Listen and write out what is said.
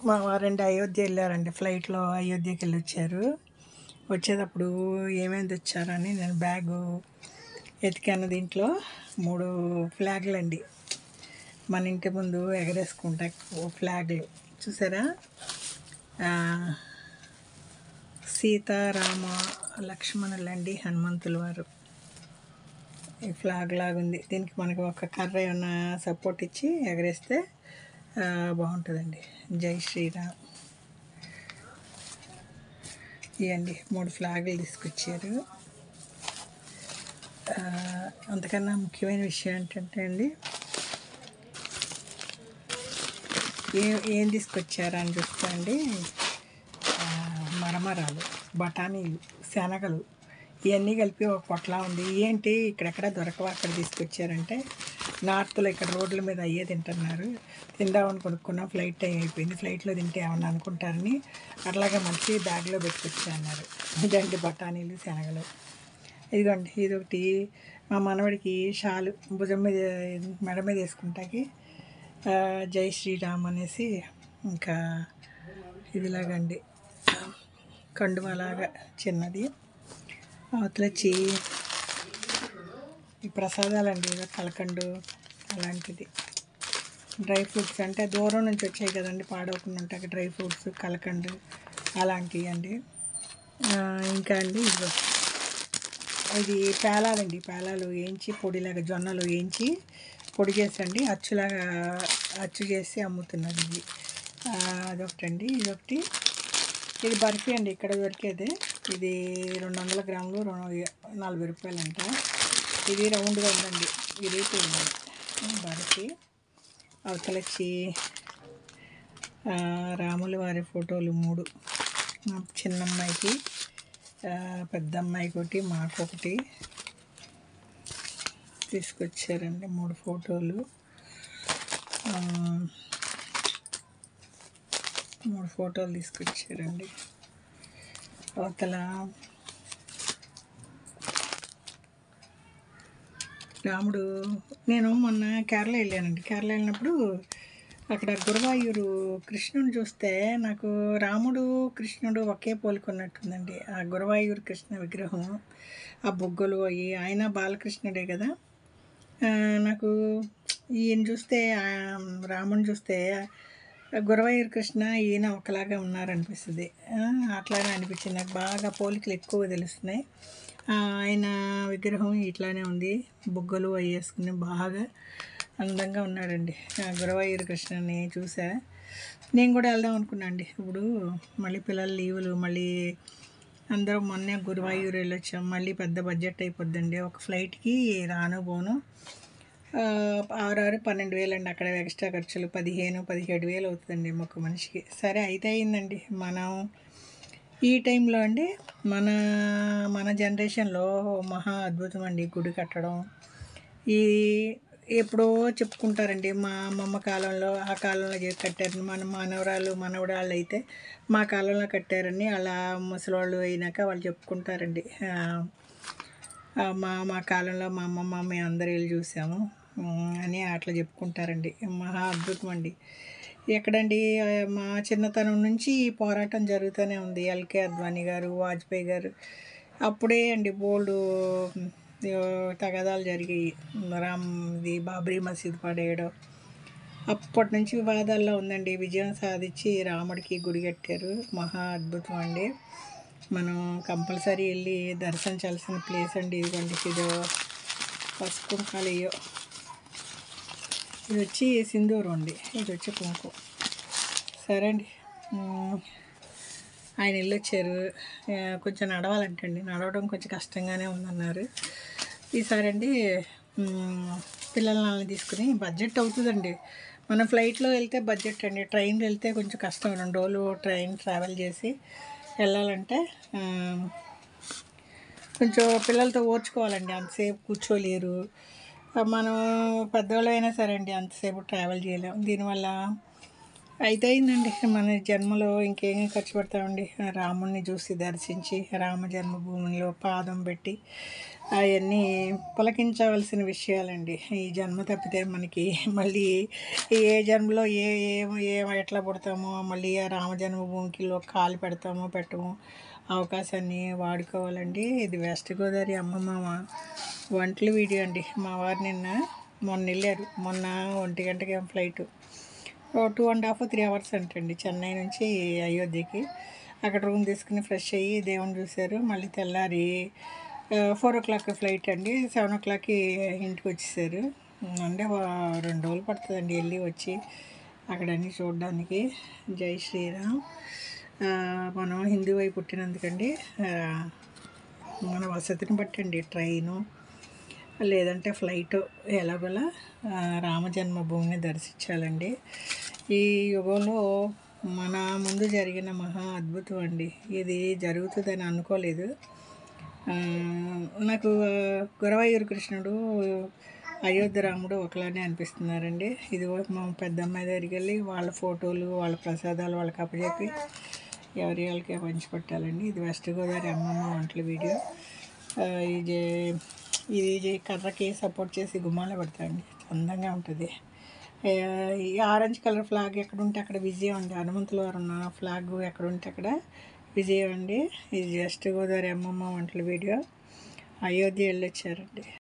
మా వారండి అయోధ్య వెళ్ళారండి ఫ్లైట్లో అయోధ్యకి వెళ్ళి వచ్చారు వచ్చేటప్పుడు ఏమేమి తెచ్చారని నేను బ్యాగు ఎతికాను దీంట్లో మూడు ఫ్లాగ్లు అండి మన ఇంటి ముందు ఎగరేసుకుంటా ఓ ఫ్లాగ్లు చూసారా ఆ, సీతారామ లక్ష్మణులండి హనుమంతుల వారు ఈ ఫ్లాగ్ లాగుంది దీనికి మనకి ఒక కర్ర ఏమన్నా సపోర్ట్ ఇచ్చి ఎగరేస్తే ఆ, బాగుంటుందండి జై శ్రీరామ్ ఇవ్వండి మూడు ఫ్లాగులు తీసుకొచ్చారు ఆ, అంతకన్నా ముఖ్యమైన విషయం ఏంటంటే అండి ఏ ఏం తీసుకొచ్చారా అని చూస్తే అండి ఆ, మరమరాలు బఠానీలు శనగలు ఇవన్నీ కలిపి ఒక పొట్లా ఉంది ఏంటి ఇక్కడెక్కడ దొరకవా అక్కడ తీసుకొచ్చారంటే నార్త్లో ఇక్కడ రోడ్ల మీద అయ్యే తింటున్నారు తిందామని కొనుక్కున్న ఫ్లైట్ టైం అయిపోయింది ఫ్లైట్లో తింటే ఏమన్నా అనుకుంటారని అట్లాగే మంచి బ్యాగ్లో పెట్టుకొచ్చా అన్నారు ఇదండి బఠానీలు శనగలు ఇదిగోండి ఇది ఒకటి మా మనవడికి షాలు భుజం మీద మెడ మీద వేసుకుంటాకి ఆ, జై శ్రీరామ్ అనేసి ఇంకా ఇదిలాగండి కండువలాగా చిన్నది అవతల వచ్చి ఈ ప్రసాదాలండి ఏదో కలకండు అలాంటిది డ్రై ఫ్రూట్స్ అంటే దూరం నుంచి వచ్చాయి కదండి పాడవకుండా ఉంటాయి డ్రై ఫ్రూట్స్ కలకండు అలాంటివి అండి ఆ, ఇంకా అండి ఇదిగో ఇది పేలాలండి పేలాలు వేయించి పొడిలాగా జొన్నలు వేయించి పొడి చేసండి అచ్చులాగా అచ్చు చేసి అమ్ముతున్నారు ఇది ఆ, అదొకటండి ఇదొకటి ఇది బర్ఫీ అండి ఇక్కడ దొరికేది ఇది రెండు వందల గ్రాములు రెండు నలభై రూపాయలు అంట ఇది రౌండ్గా ఉందండి ఇది బర్ఫీ అవతల వచ్చి ఆ, రాముల వారి ఫోటోలు మూడు మా చిన్న అమ్మాయికి ఆ, పెద్ద అమ్మాయికి ఒకటి మాకు ఒకటి తీసుకొచ్చారండి మూడు ఫోటోలు ఆ, మూడు ఫోటోలు తీసుకొచ్చారండి అవతల రాముడు నేను మొన్న కేరళ వెళ్ళానండి కేరళ వెళ్ళినప్పుడు అక్కడ గురువాయూరు కృష్ణుని చూస్తే నాకు రాముడు కృష్ణుడు ఒకే పోలికొన్నట్టుందండి ఆ గురువాయూరు కృష్ణ విగ్రహం ఆ బొగ్గలు అవి ఆయన బాలకృష్ణుడే కదా ఆ, నాకు ఈయన చూస్తే ఆ, రాముని చూస్తే గురవయ్యర్ కృష్ణ ఈయన ఒకలాగా ఉన్నారనిపిస్తుంది ఆ, అట్లానే అనిపించింది నాకు బాగా పోలికలు ఎక్కువ తెలుస్తున్నాయి ఆ, ఆయన విగ్రహం ఇట్లానే ఉంది బుగ్గలు అవి వేసుకుని బాగా అందంగా ఉన్నాడండి ఆ గురవయ్యర్ కృష్ణని చూసా నేను కూడా వెళ్దాం అనుకున్నా అండి ఇప్పుడు మళ్ళీ పిల్లల లీవులు మళ్ళీ అందరం మొన్నే గురువాయూరు వెళ్ళొచ్చాం మళ్ళీ పెద్ద బడ్జెట్ అయిపోద్దండి ఒక ఫ్లైట్కి రాను పోను ఆ, ఆరు ఆరు పన్నెండు వేలు అండి అక్కడ ఎక్స్ట్రా ఖర్చులు పదిహేను పదిహేడు వేలు అవుతుందండి ఒక మనిషికి సరే అయితే అయిందండి మనం ఈ టైంలో అండి మన మన జనరేషన్లో మహా అద్భుతం అండి గుడి కట్టడం ఈ ఎప్పుడో చెప్పుకుంటారండి మా అమ్మమ్మ కాలంలో ఆ కాలంలో చేసి కట్టారని మన మనవరాలు మనవరాళ్ళు అయితే మా కాలంలో కట్టారని అలా ముసలివాళ్ళు అయినాక వాళ్ళు చెప్పుకుంటారండి ఆ, ఆ, మా మా కాలంలో మా అమ్మమ్మ మేము అందరూ వెళ్ళి చూసాము ఉమ్, అని అట్లా చెప్పుకుంటారండి మహా అద్భుతం అండి ఎక్కడండి ఆ, మా చిన్నతనం నుంచి ఈ పోరాటం జరుగుతూనే ఉంది ఎల్కే అద్వానీ గారు వాజ్పేయి గారు అప్పుడే అండి బోల్డు తగాదాలు జరిగాయి రామ్ ఇది బాబ్రీ మసీద్ పడేయడం అప్పటి నుంచి వివాదాల్లో ఉందండి విజయం సాధించి రాముడికి గుడి కట్టారు మహా అద్భుతం అండి మనం కంపల్సరీ వెళ్ళి దర్శించాల్సిన ప్లేస్ అండి ఇదిగోండి ఇది పసుపు కుంకాలయ్యో ఇది వచ్చి సింధూరం అండి ఇది వచ్చి కుంకుమ సరే అండి ఉమ్, ఆయన వెళ్ళొచ్చారు ఆ, కొంచెం నడవాలంటండి నడవడం కొంచెం కష్టంగానే ఉందన్నారు ఈసారి అండి ఉమ్, పిల్లల్ని తీసుకుని బడ్జెట్ అవుతుందండి మన ఫ్లైట్లో వెళ్తే బడ్జెట్ అండి ట్రైన్లో వెళ్తే కొంచెం కష్టం రెండు రోజులు ట్రైన్ ట్రావెల్ చేసి వెళ్ళాలంటే ఆ, కొంచెం పిల్లలతో ఓర్చుకోవాలండి అంతసేపు కూర్చోలేరు ఆ, మనం పెద్దవాళ్ళు అయినా సరే అండి అంతసేపు ట్రావెల్ చేయలేం దీనివల్ల అయితే అయిందండి మన జన్మలో ఇంకేం ఖర్చు పెడతామండి రాముడిని చూసి దర్శించి రామ జన్మభూమిలో పాదం పెట్టి అవన్నీ పులకించవలసిన విషయాలండి ఈ జన్మ తప్పితే మనకి మళ్ళీ ఏ జన్మలో ఏ ఏ ఏ ఎట్లా పుడతామో మళ్ళీ ఆ రామ జన్మభూమికిలో కాలు పెడతామో పెట్టమో అవకాశాన్ని వాడుకోవాలండి ఇది వెస్ట్ గోదావరి అమ్మమ్మ వంటల వీడియో అండి మా వారు నిన్న మొన్న వెళ్ళారు మొన్న ఒంటి గంటకి ఏం flight two and half three hours అంటండి చెన్నై నుంచి అయోధ్యకి అక్కడ రూమ్ తీసుకుని ఫ్రెష్ అయ్యి దేవుని చూశారు మళ్ళీ తెల్లారి ఫోర్ ఓ క్లాక్ ఫ్లైట్ అండి సెవెన్ ఓ క్లాక్కి ఇంటికి వచ్చేసారు అంటే వా- రెండు రోజులు పడుతుందండి వెళ్ళి వచ్చి అక్కడ అన్నీ చూడడానికి జై శ్రీరామ్ ఆ, మనం హిందూ వైపు పుట్టినందుకండి ఆ, మన వసతిని బట్టండి ట్రైను లేదంటే ఫ్లైట్ ఎలాగోలా ఆ, రామ జన్మభూమిని దర్శించాలండి ఈ యుగంలో మన ముందు జరిగిన మహా అద్భుతం అండి ఇది జరుగుతుందని అనుకోలేదు ఆ, నాకు ఆ, గురవయ్యూరు కృష్ణుడు అయోధ్య రాముడు ఒకలానే అనిపిస్తున్నారండి ఇది మా పెద్దమ్మాయి దగ్గరికి వెళ్ళి వాళ్ళ ఫోటోలు వాళ్ళ ప్రసాదాలు వాళ్ళకి అప్పచెప్పి ఎవరి వాళ్ళకే పంచిపెట్టాలండి ఇది వెస్ట్ గోదావరి అమ్మమ్మ వంటల వీడియో ఆ, ఇది ఇది జే- కర్రకి సపోర్ట్ చేసి గుమ్మాలో పెడతాండి అందంగా ఉంటుంది ఆ, ఈ ఆరెంజ్ కలర్ ఫ్లాగ్ ఎక్కడ ఉంటే అక్కడ విజయం అండి హనుమంతుల వారు ఉన్న ఫ్లాగ్ ఎక్కడ ఉంటే అక్కడ విజయం అండి ఇది వెస్ట్ గోదావరి అమ్మమ్మ వంటల వీడియో అయోధ్య వెళ్ళొచ్చారండి